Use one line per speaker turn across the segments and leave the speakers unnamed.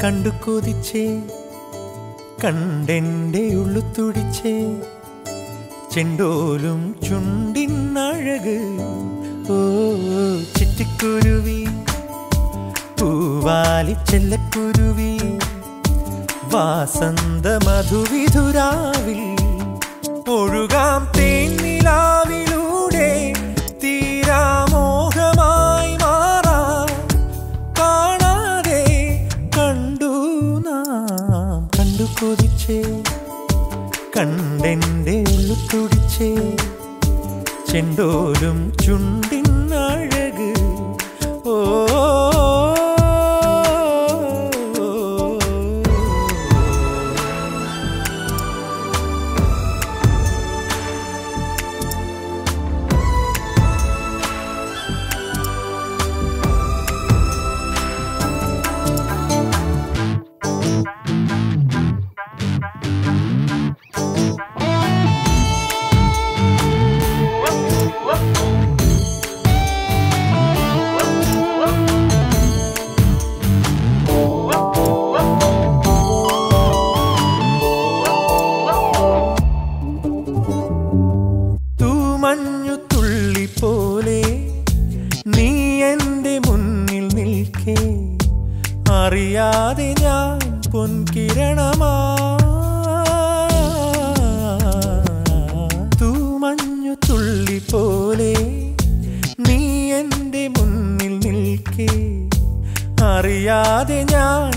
കണ്ടു കൊതിച്ചേ കണ്ടെന്റെ ഉള്ളു തുടിച്ചേ ചെണ്ടോലും ചുണ്ടിനഴക് ഓ ചിറ്റിക്കുരുവി പൂവാലി ചെല്ലക്കുരുവി വാസന്ത മധുവിധുരാവിൽ ഒഴുകാം തേന്നിലാവിലൂടെ തീരാമോഹമായി മാറാം കാണാതെ കണ്ടു നാം കണ്ടു കൊതിച്ചേ കണ്ടെന്റെ ഉള്ളു തുടിച്ചേ ചെണ്ടോലും ചുണ്ടിനഴക് ഓ തൂമഞ്ഞു തുള്ളി പോലെ നീ എൻ്റെ മുന്നിൽ നിൽക്കേ അറിയാതെ ഞാൻ പൊൻകിരണമാ തൂമഞ്ഞു തുള്ളി പോലെ നീ എൻ്റെ മുന്നിൽ നിൽക്കേ അറിയാതെ ഞാൻ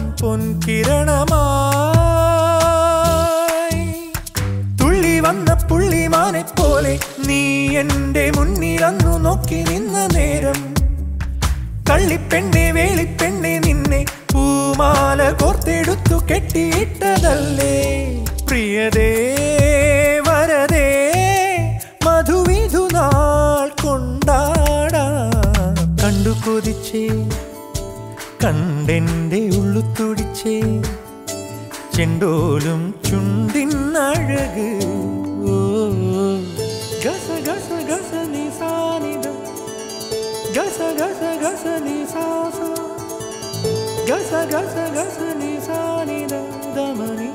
പൊൻകിരണമായി തുള്ളി വന്ന പുള്ളിമാനെ പോലെ നീ എന്റെ മുന്നിൽ അന്നു നോക്കി നിന്ന നേരം കള്ളിപ്പെണ്ണെ വേളിപ്പെണ്ണെ നിന്നെ പൂമാല കോർത്തെടുത്തു കെട്ടിയിട്ടതല്ലേ പ്രിയതേ വരതേ മധുവിധു നാൾ കൊണ്ടാടാ കണ്ടു കൊതിച്ചേ കണ്ടെന്റെ ഉള്ളു തുടിച്ചേ ചെണ്ടോലും ചുണ്ടിനഴക് ഓ ഗസ ഗസ ഗസ നീ സാനിത ഗസ ഗസ ഗസ നീ സാസ ഗസ ഗസ ഗസ നീ സാനിത ദമനി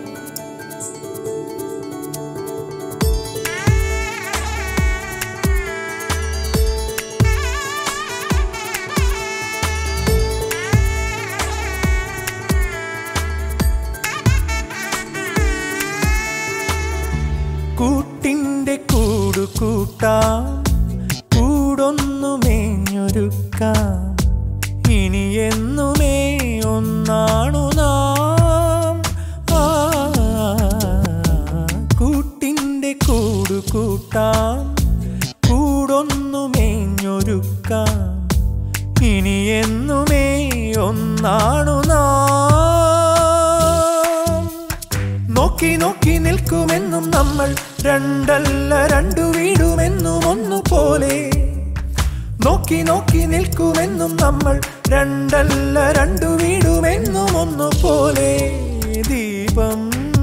കൂട്ടിൻ്റെ കൂടു കൂട്ടാം കൂടൊന്നു മേഞ്ഞൊരുക്കാം ഇനി എന്നുമേ ഒന്നാണു നാം ആ, കൂട്ടിൻ്റെ കൂടു കൂട്ടാം കൂടൊന്നു മേഞ്ഞൊരുക്കാം ഇനി എന്നുമേ ഒന്നാണു നാം നോക്കി നോക്കി നിൽക്കുമെന്നും നമ്മൾ രണ്ടല്ല രണ്ടു വീടുമെന്നും ഒന്നുപോലെ നോക്കി നോക്കി നിൽക്കുമെന്നും നമ്മൾ രണ്ടല്ല രണ്ടു വീടുമെന്നും ഒന്നുപോലെ ദീപം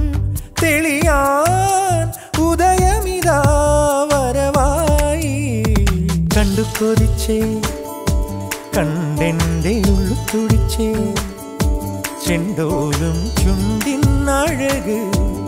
തെളിയാൻ ഉദയമിതാ വരവായി കണ്ടു കൊതിച്ചേ കണ്ടെന്റെ ഉള്ളു തുടിച്ചേ ചെണ്ടോലും ചുണ്ടിനഴക്